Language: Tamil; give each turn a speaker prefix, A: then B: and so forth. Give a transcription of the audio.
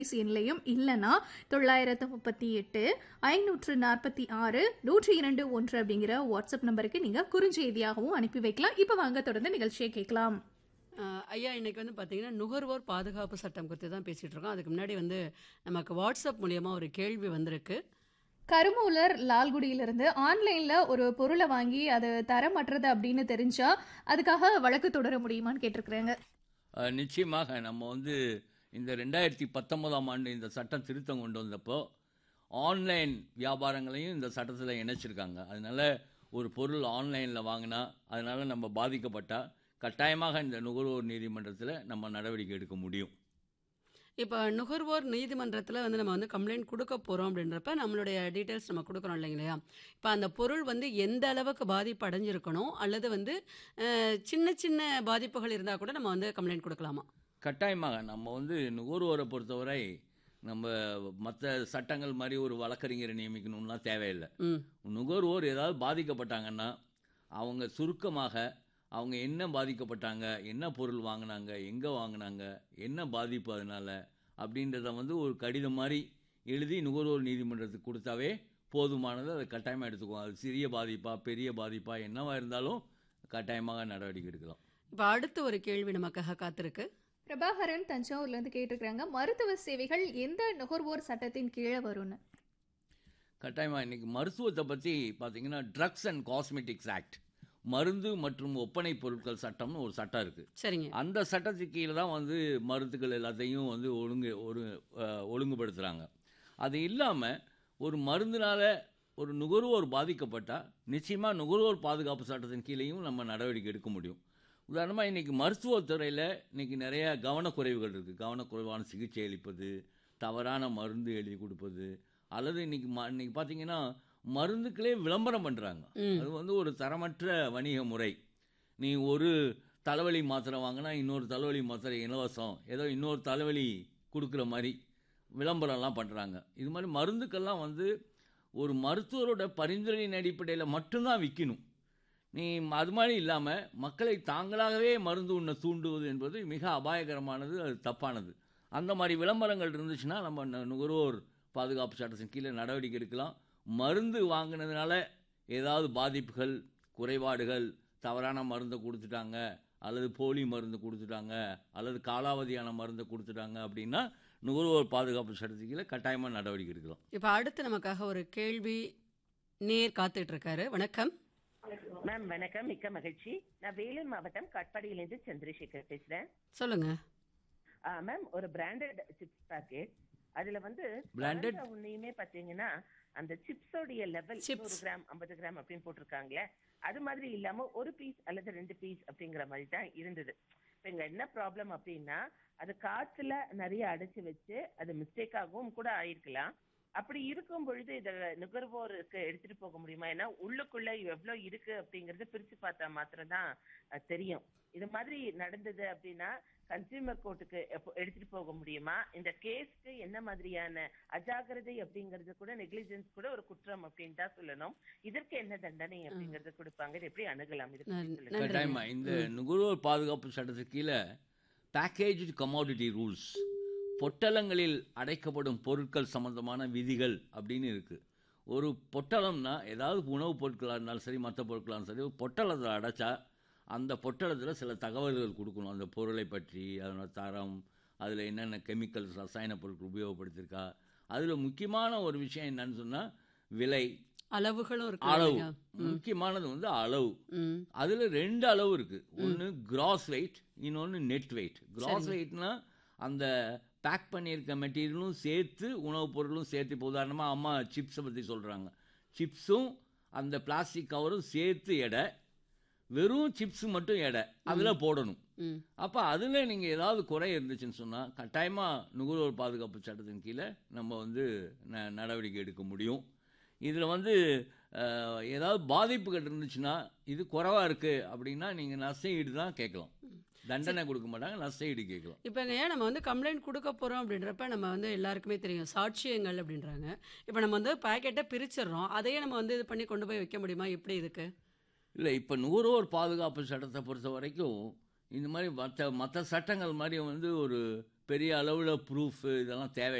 A: எண்லையும் இல்லைன்னா தொள்ளாயிரத்து முப்பத்தி எட்டு ஐநூற்று நாற்பத்தி ஆறு நூற்றி இரண்டு ஒன்று அப்படிங்கிற வாட்ஸ்அப் நம்பருக்கு நீங்க குறுஞ்செய்தியாகவும் அனுப்பி வைக்கலாம் இப்போ வாங்க தொடர்ந்து நிகழ்ச்சியை கேட்கலாம்
B: ஆஹ் ஐயா இன்னைக்கு வந்து பார்த்தீங்கன்னா நுகர்வோர் பாதுகாப்பு சட்டம் குறித்து தான் பேசிட்டு இருக்கோம் அதுக்கு முன்னாடி வந்து நமக்கு வாட்ஸ்அப் மூலியமா ஒரு கேள்வி வந்திருக்கு
A: கருமூலர் லால்குடியிலிருந்து ஆன்லைன்ல ஒரு பொருளை வாங்கி அது தரமற்றது அப்படின்னு தெரிஞ்சா அதுக்காக வழக்கு தொடர முடியுமான்னு கேட்டிருக்கிறாங்க
C: அஹ், நிச்சயமாக நம்ம வந்து இந்த ரெண்டாயிரத்தி பத்தொன்பதாம் ஆண்டு இந்த சட்டம் திருத்தம் கொண்டு வந்தப்போ ஆன்லைன் வியாபாரங்களையும் இந்த சட்டத்தில் இணைச்சிருக்காங்க அதனால ஒரு பொருள் ஆன்லைனில் வாங்கினா அதனால நம்ம பாதிக்கப்பட்டா கட்டாயமாக இந்த நுகர்வோர் நீதிமன்றத்தில் நம்ம நடவடிக்கை எடுக்க முடியும்
B: இப்போ நுகர்வோர் நீதிமன்றத்தில் வந்து நம்ம வந்து கம்ப்ளைண்ட் கொடுக்க போகிறோம் அப்படின்றப்ப நம்மளுடைய டீட்டெயில்ஸ் நம்ம கொடுக்குறோம் இல்லைங்களா இப்போ அந்த பொருள் வந்து எந்த அளவுக்கு பாதிப்பு அடைஞ்சிருக்கணும் அல்லது வந்து அஹ், சின்ன சின்ன பாதிப்புகள் இருந்தால் கூட நம்ம வந்து கம்ப்ளைண்ட் கொடுக்கலாமா
C: கட்டாயமாக நம்ம வந்து நுகர்வோரை பொறுத்தவரை நம்ம மற்ற சட்டங்கள் மாதிரி ஒரு வழக்கறிஞரை நியமிக்கணும்லாம் தேவையில்லை
B: ம்
C: நுகர்வோர் ஏதாவது பாதிக்கப்பட்டாங்கன்னா அவங்க சுருக்கமாக அவங்க என்ன பாதிக்கப்பட்டாங்க என்ன பொருள் வாங்கினாங்க எங்கே வாங்கினாங்க என்ன பாதிப்பு அதனால் அப்படின்றத வந்து ஒரு கடிதம் மாதிரி எழுதி நுகர்வோர் நீதிமன்றத்துக்கு கொடுத்தாவே போதுமானது அதை கட்டாயமாக எடுத்துக்குவோம் அது சிறிய பாதிப்பா பெரிய பாதிப்பா என்னவா இருந்தாலும் கட்டாயமாக நடவடிக்கை எடுக்கலாம்
B: இப்போ அடுத்த ஒரு கேள்வி நமக்காக காத்திருக்கு
A: பிரபாகரன் தஞ்சாவூர்ல இருந்து கேட்டிருக்கிறாங்க மருத்துவ சேவைகள் எந்த நுகர்வோர் சட்டத்தின் கீழே வரும்னு
C: கட்டாயமாக இன்றைக்கி மருத்துவத்தை பற்றி பார்த்தீங்கன்னா ட்ரக்ஸ் அண்ட் காஸ்மெட்டிக்ஸ் ஆக்ட் மருந்து மற்றும் ஒப்பனை பொருட்கள் சட்டம்னு ஒரு சட்டம் இருக்குது
B: சரிங்க
C: அந்த சட்டத்துக்கு கீழே தான் வந்து மருந்துகள் எல்லாத்தையும் வந்து ஒழுங்கு ஒரு அஹ், ஒழுங்குபடுத்துகிறாங்க அது இல்லாமல் ஒரு மருந்தினால ஒரு நுகர்வோர் பாதிக்கப்பட்டால் நிச்சயமாக நுகர்வோர் பாதுகாப்பு சட்டத்தின் கீழேயும் நம்ம நடவடிக்கை எடுக்க முடியும் உதாரணமாக இன்றைக்கி மருத்துவத்துறையில் இன்றைக்கி நிறைய கவனக்குறைவுகள் இருக்குது கவனக்குறைவான சிகிச்சை அளிப்பது தவறான மருந்து எழுதி கொடுப்பது அல்லது இன்றைக்கி ம இன்னைக்கு பார்த்தீங்கன்னா மருந்துக்களே விளம்பரம் பண்ணுறாங்க
B: ம்
C: அது வந்து ஒரு தரமற்ற வணிக முறை நீ ஒரு தலைவலி மாத்திரை வாங்கினா இன்னொரு தலைவலி மாத்திரை இலவசம் ஏதோ இன்னொரு தலைவலி கொடுக்குற மாதிரி விளம்பரம்லாம் பண்ணுறாங்க இது மாதிரி மருந்துக்கெல்லாம் வந்து ஒரு மருத்துவரோட பரிந்துரையின் அடிப்படையில் மட்டும்தான் விற்கணும் நீ அது மாதிரி இல்லாமல் மக்களை தாங்களாகவே மருந்து உண்ண தூண்டுவது என்பது மிக அபாயகரமானது அது தப்பானது அந்த மாதிரி விளம்பரங்கள் இருந்துச்சுன்னா நம்ம நு- நுகர்வோர் பாதுகாப்பு சட்டத்தின் கீழே நடவடிக்கை எடுக்கலாம் மருந்து வாங்கினதுனால ஏதாவது பாதிப்புகள் குறைபாடுகள் தவறான மருந்தை கொடுத்துட்டாங்க அல்லது போலி மருந்து கொடுத்துட்டாங்க அல்லது காலாவதியான மருந்தை கொடுத்துட்டாங்க அப்படின்னா நுகர்வோர் பாதுகாப்பு சட்டத்துக்கு கீழே கட்டாயமாக நடவடிக்கை எடுக்கலாம்
B: இப்போ அடுத்து நமக்காக ஒரு கேள்வி நேர் காத்துட்டு இருக்காரு வணக்கம்
D: மேம் வணக்கம் மிக்க மகிழ்ச்சி நான் வேலூர் மாவட்டம் கட்பாடியிலிருந்து சந்திரசேகர் பேசுறேன்
B: சொல்லுங்க
D: ஆ, மேம் ஒரு பிராண்டட் சிப்ஸ் பாக்கெட் அதுல வந்து
C: Branded?
D: பிறந்த உன்னையுமே பாத்தீங்கன்னா அந்த சிப்ஸோடைய லெவல்
B: Chips.
D: நூறு கிராம் ஐம்பது கிராம் அப்படின்னு போட்டிருக்காங்களே அது மாதிரி இல்லாம ஒரு பீஸ் அல்லது ரெண்டு பீஸ் அப்படிங்கிற மாதிரி தான் இருந்தது இப்ப இங்க என்ன ப்ராப்ளம் அப்படின்னா அது காத்துல நிறைய அடைச்சு வச்சு அது மிஸ்டேக்காகவும் கூட ஆயிருக்கலாம் அப்படி இருக்கும் பொழுது இத நுகர்வோருக்கு எடுத்துட்டு போக முடியுமா ஏன்னா உள்ளுக்குள்ள எவ்வளவு இருக்கு அப்படிங்கறது பிரிச்சு பார்த்தா மாத்திரம்தான் அஹ், தெரியும் இது மாதிரி நடந்தது அப்படின்னா கன்சியூமர் கோர்ட்டுக்கு எப்போ எடுத்துட்டு போக முடியுமா இந்த கேஸ்க்கு என்ன மாதிரியான அஜாக்கிரதை அப்படிங்கறது கூட நெக்லிஜென்ஸ் கூட ஒரு குற்றம் அப்படின்னு தான் சொல்லணும் இதற்கு என்ன தண்டனை அப்படிங்கறது கொடுப்பாங்க இது எப்படி அணுகலாம் இது பத்தி
B: நன்-
D: சொல்லுங்க.
B: நன்றி.
C: கட்டாயமா இந்த நுகர்வோர் பாதுகாப்பு சட்டத்துக்கு கீழே பேக்கேஜ் கமாடிட்டி ரூல்ஸ் பொட்டலங்களில் அடைக்கப்படும் பொருட்கள் சம்பந்தமான விதிகள் அப்படின்னு இருக்கு ஒரு பொட்டலம்னா ஏதாவது உணவுப் பொருட்களாக இருந்தாலும் சரி மற்ற பொருட்களாக இருந்தாலும் சரி ஒரு பொட்டலத்தில் அடைச்சா அந்த பொட்டலத்தில் சில தகவல்கள் கொடுக்கணும் அந்த பொருளை பற்றி அதனோட தரம் அதில் என்னென்ன கெமிக்கல்ஸ் ரசாயன பொருட்கள் உபயோகப்படுத்தியிருக்கா அதில் முக்கியமான ஒரு விஷயம் என்னன்னு சொன்னால் விலை
B: அளவுகளும் இருக்கு
C: அளவு
B: இல்லையா? ம்,
C: முக்கியமானது வந்து அளவு
B: ம்,
C: அதில் ரெண்டு அளவு இருக்கு ஒன்று கிராஸ் வெயிட் இன்னொன்று நெட் வெயிட் கிராஸ் வெயிட்னா அந்த பேக் பண்ணியிருக்க மெட்டீரியலும் சேர்த்து உணவுப் பொருளும் சேர்த்து இப்போ உதாரணமாக அம்மா சிப்ஸை பற்றி சொல்கிறாங்க சிப்ஸும் அந்த பிளாஸ்டிக் கவரும் சேர்த்து எடை வெறும் சிப்ஸ் மட்டும் எடை அதில் போடணும்
B: ம்.
C: அப்போ அதில் நீங்கள் ஏதாவது குறை இருந்துச்சுன்னு சொன்னால் கட்டாயமாக நுகர்வோர் பாதுகாப்பு சட்டத்தின் கீழே நம்ம வந்து ந நடவடிக்கை எடுக்க முடியும் இதில் வந்து அஹ், ஏதாவது பாதிப்புகள் இருந்துச்சுன்னா இது குறைவாக இருக்குது அப்படின்னா நீங்கள் நஷ்டஈடு தான் கேட்கலாம் தண்டனை கொடுக்க மாட்டாங்க நஷ்டஈடு கேட்கலாம்
B: இப்போங்க ஏன் நம்ம வந்து கம்ப்ளைண்ட் கொடுக்க போகிறோம் அப்படின்றப்ப நம்ம வந்து எல்லாருக்குமே தெரியும் சாட்சியங்கள் அப்படின்றாங்க இப்போ நம்ம வந்து பாக்கெட்டை பிரிச்சிடுறோம் அதையே நம்ம வந்து இது பண்ணி கொண்டு போய் வைக்க முடியுமா எப்படி இதுக்கு
C: இல்லை இப்போ நுகர்வோர் பாதுகாப்பு சட்டத்தை பொறுத்த வரைக்கும் இந்த மாதிரி மற்ற மற்ற சட்டங்கள் மாதிரி வந்து ஒரு பெரிய அளவில் ப்ரூஃப் இதெல்லாம் தேவை